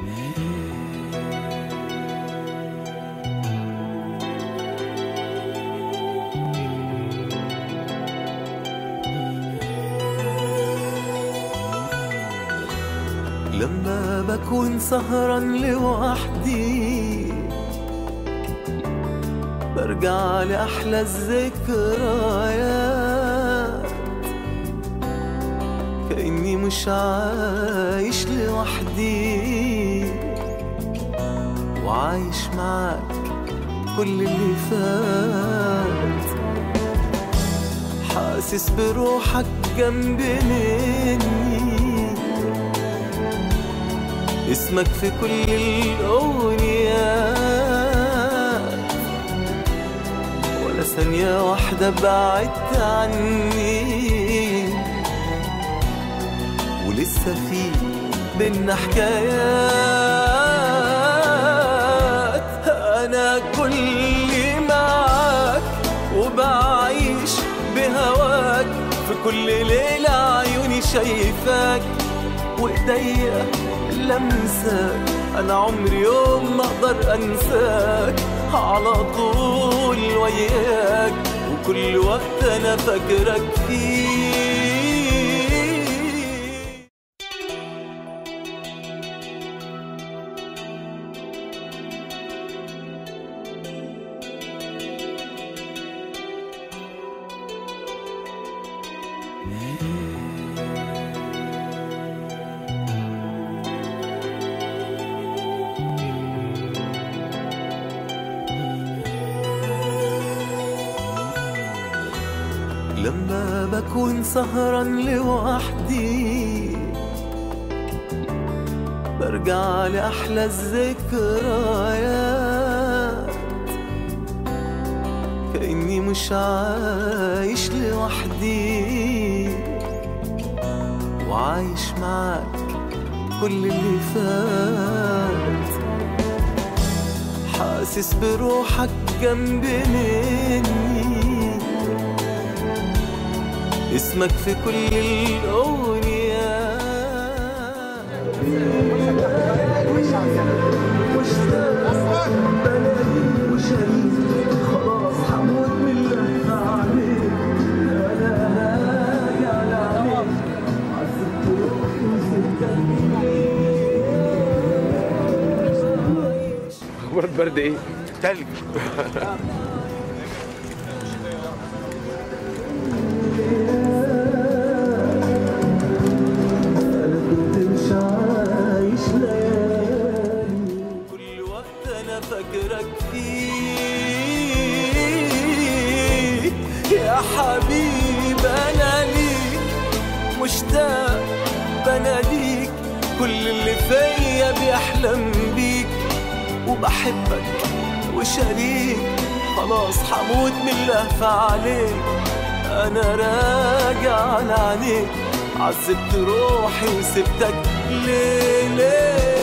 لما بكون سهران لوحدي برجع لأحلى الذكريات كأني مش عايش لوحدي وعايش معاك كل اللي فات حاسس بروحك جنب مني اسمك في كل الأغنيات ولا ثانية واحدة بعدت عني ولسه في بينا حكايات أنا كل معاك وبعيش بهواك في كل ليلة عيوني شايفاك وإيديا لمسك أنا عمري يوم ما أقدر أنساك على طول وياك وكل وقت أنا فاكرك فيه لما بكون سهران لوحدي برجع لأحلى الذكريات كأني مش عايش لوحدي وعايش معاك كل اللي فات حاسس بروحك جنب مني اسمك في كل الأغنيات اخبار البرد ايه؟ تلج مش عايش ليالي كل وقت انا فاكرك فيه يا حبيب انا ليك مشتاق بناديك كل اللي فيا بيحلم بيك وبحبك وشريك خلاص حموت من اللهفة عليك انا راجع على عينيك عذبت روحي وسبتك ليه ليه